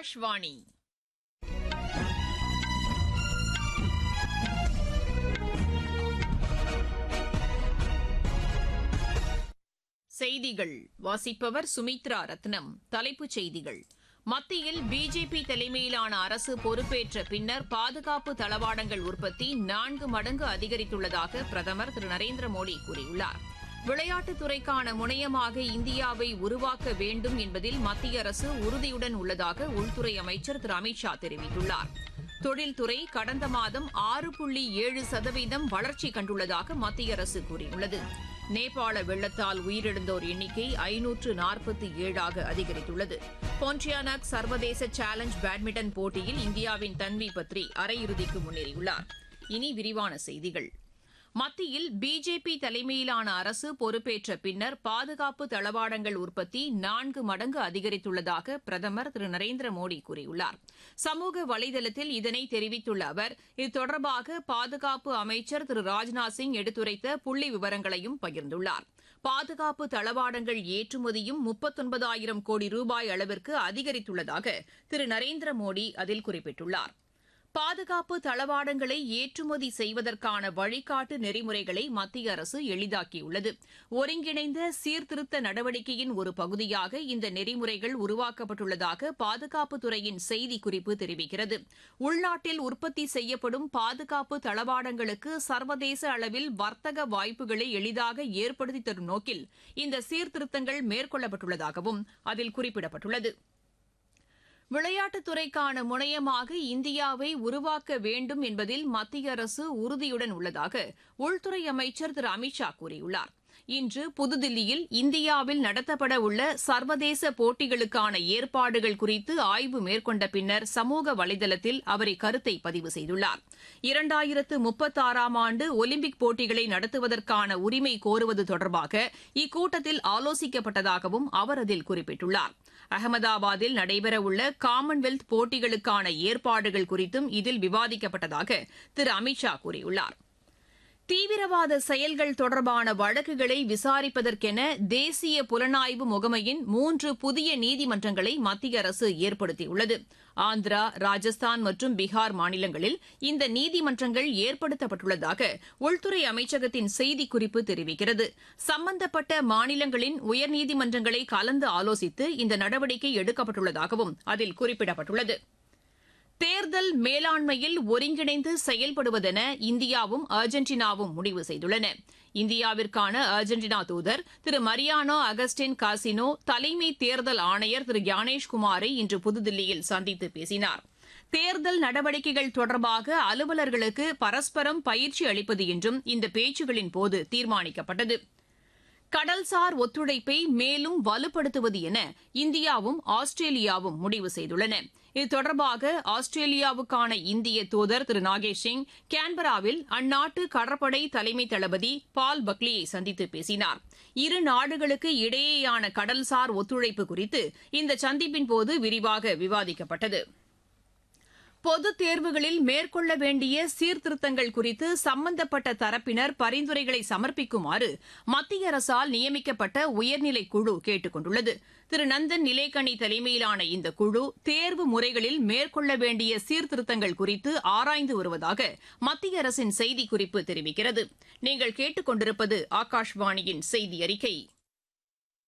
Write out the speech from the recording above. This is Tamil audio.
ஆகாஷ்வாணி செய்திகள் வாசிப்பவர் சுமித்ரா ரத்னம் தலைப்புச் செய்திகள் மத்தியில் பிஜேபி தலைமையிலான அரசு பொறுப்பேற்ற பின்னர் பாதுகாப்பு தளவாடங்கள் உற்பத்தி நான்கு மடங்கு அதிகரித்துள்ளதாக பிரதமர் திரு நரேந்திர மோடி கூறியுள்ளார் விளையாட்டுத் துறைக்கான முனையமாக இந்தியாவை உருவாக்க வேண்டும் என்பதில் மத்திய அரசு உறுதியுடன் உள்ளதாக உள்துறை அமைச்சர் திரு அமித் ஷா தெரிவித்துள்ளார் தொழில்துறை கடந்த மாதம் ஆறு புள்ளி ஏழு சதவீதம் வளர்ச்சி கண்டுள்ளதாக மத்திய அரசு கூறியுள்ளது நேபாள வெள்ளத்தால் உயிரிழந்தோர் எண்ணிக்கை ஐநூற்று நாற்பத்தி ஏழாக அதிகரித்துள்ளது போன்டியானக் சர்வதேச சேலஞ்ச் பேட்மிண்டன் போட்டியில் இந்தியாவின் தன்வி பத்ரி அரையிறுதிக்கு முன்னேறியுள்ளார் இனி விரிவான செய்திகள் மத்தியில் பிஜேபி தலைமையிலான அரசு பொறுப்பேற்ற பின்னர் பாதுகாப்பு தளவாடங்கள் உற்பத்தி நான்கு மடங்கு அதிகரித்துள்ளதாக பிரதமர் திரு நரேந்திர மோடி கூறியுள்ளார் சமூக வலைதளத்தில் இதனை தெரிவித்துள்ள அவர் இது தொடர்பாக பாதுகாப்பு அமைச்சர் திரு ராஜ்நாத் சிங் எடுத்துரைத்த புள்ளி விவரங்களையும் பகிர்ந்துள்ளார் பாதுகாப்பு தளவாடங்கள் ஏற்றுமதியும் முப்பத்தொன்பதாயிரம் கோடி ரூபாய் அளவிற்கு அதிகரித்துள்ளதாக திரு நரேந்திர மோடி அதில் குறிப்பிட்டுள்ளார் பாதுகாப்பு தளவாடங்களை ஏற்றுமதி செய்வதற்கான வழிகாட்டு நெறிமுறைகளை மத்திய அரசு எளிதாக்கியுள்ளது ஒருங்கிணைந்த சீர்திருத்த நடவடிக்கையின் ஒரு பகுதியாக இந்த நெறிமுறைகள் உருவாக்கப்பட்டுள்ளதாக பாதுகாப்புத்துறையின் செய்திக்குறிப்பு தெரிவிக்கிறது உள்நாட்டில் உற்பத்தி செய்யப்படும் பாதுகாப்பு தளவாடங்களுக்கு சர்வதேச அளவில் வர்த்தக வாய்ப்புகளை எளிதாக ஏற்படுத்தி தரும் நோக்கில் இந்த சீர்திருத்தங்கள் மேற்கொள்ளப்பட்டுள்ளதாகவும் அதில் குறிப்பிடப்பட்டுள்ளது விளையாட்டுத் துறைக்கான முனையமாக இந்தியாவை உருவாக்க வேண்டும் என்பதில் மத்திய அரசு உறுதியுடன் உள்ளதாக உள்துறை அமைச்சர் திரு அமித் ஷா கூறியுள்ளார் இன்று புதுதில்லியில் இந்தியாவில் நடத்தப்பட உள்ள சர்வதேச போட்டிகளுக்கான ஏற்பாடுகள் குறித்து ஆய்வு மேற்கொண்ட பின்னர் சமூக வலைதளத்தில் அவர் இக்கருத்தை பதிவு செய்துள்ளார் இரண்டாயிரத்து முப்பத்தாறாம் ஆண்டு ஒலிம்பிக் போட்டிகளை நடத்துவதற்கான உரிமை கோருவது தொடர்பாக இக்கூட்டத்தில் ஆலோசிக்கப்பட்டதாகவும் அவர் அதில் குறிப்பிட்டுள்ளார் அகமதாபாத்தில் நடைபெறவுள்ள காமன்வெல்த் போட்டிகளுக்கான ஏற்பாடுகள் குறித்தும் இதில் விவாதிக்கப்பட்டதாக திரு அமித் ஷா கூறியுள்ளார் தீவிரவாத செயல்கள் தொடர்பான வழக்குகளை விசாரிப்பதற்கென தேசிய புலனாய்வு முகமையின் மூன்று புதிய நீதிமன்றங்களை மத்திய அரசு ஏற்படுத்தியுள்ளது ஆந்திரா ராஜஸ்தான் மற்றும் பீகார் மாநிலங்களில் இந்த நீதிமன்றங்கள் ஏற்படுத்தப்பட்டுள்ளதாக உள்துறை அமைச்சகத்தின் செய்திக்குறிப்பு தெரிவிக்கிறது சம்பந்தப்பட்ட மாநிலங்களின் உயர்நீதிமன்றங்களை கலந்து ஆலோசித்து இந்த நடவடிக்கை எடுக்கப்பட்டுள்ளதாகவும் அதில் குறிப்பிடப்பட்டுள்ளது தேர்தல் மேலாண்மையில் ஒருங்கிணைந்து செயல்படுவதென இந்தியாவும் அர்ஜென்டினாவும் முடிவு செய்துள்ளன இந்தியாவிற்கான அர்ஜென்டினா தூதர் திரு மரியானோ அகஸ்டின் காசினோ தலைமை தேர்தல் ஆணையர் திரு ஞானேஷ்குமாரை இன்று புதுதில்லியில் சந்தித்து பேசினார் தேர்தல் நடவடிக்கைகள் தொடர்பாக அலுவலர்களுக்கு பரஸ்பரம் பயிற்சி அளிப்பது என்றும் இந்த பேச்சுகளின் போது தீர்மானிக்கப்பட்டது கடல்சார் ஒத்துழைப்பை மேலும் வலுப்படுத்துவது என இந்தியாவும் ஆஸ்திரேலியாவும் முடிவு செய்துள்ளன இது தொடர்பாக ஆஸ்திரேலியாவுக்கான இந்திய தூதர் திரு நாகேஷ் சிங் கேன்பராவில் அந்நாட்டு கடற்படை தலைமை தளபதி பால் பக்லியை சந்தித்து பேசினார் இரு நாடுகளுக்கு இடையேயான கடல்சார் ஒத்துழைப்பு குறித்து இந்த சந்திப்பின் போது விரிவாக விவாதிக்கப்பட்டது பொதுத் தேர்வுகளில் மேற்கொள்ள வேண்டிய சீர்திருத்தங்கள் குறித்து சம்பந்தப்பட்ட தரப்பினர் பரிந்துரைகளை சமர்ப்பிக்குமாறு மத்திய அரசால் நியமிக்கப்பட்ட உயர்நிலை குழு கேட்டுக் கொண்டுள்ளது திரு நந்தன் நிலேக்கணி தலைமையிலான இந்த குழு தேர்வு முறைகளில் மேற்கொள்ள வேண்டிய சீர்திருத்தங்கள் குறித்து ஆராய்ந்து வருவதாக மத்திய அரசின் செய்திக்குறிப்பு தெரிவிக்கிறது நீங்கள் கேட்டுக் கொண்டிருப்பது ஆகாஷ்வாணியின் செய்தி அறிக்கை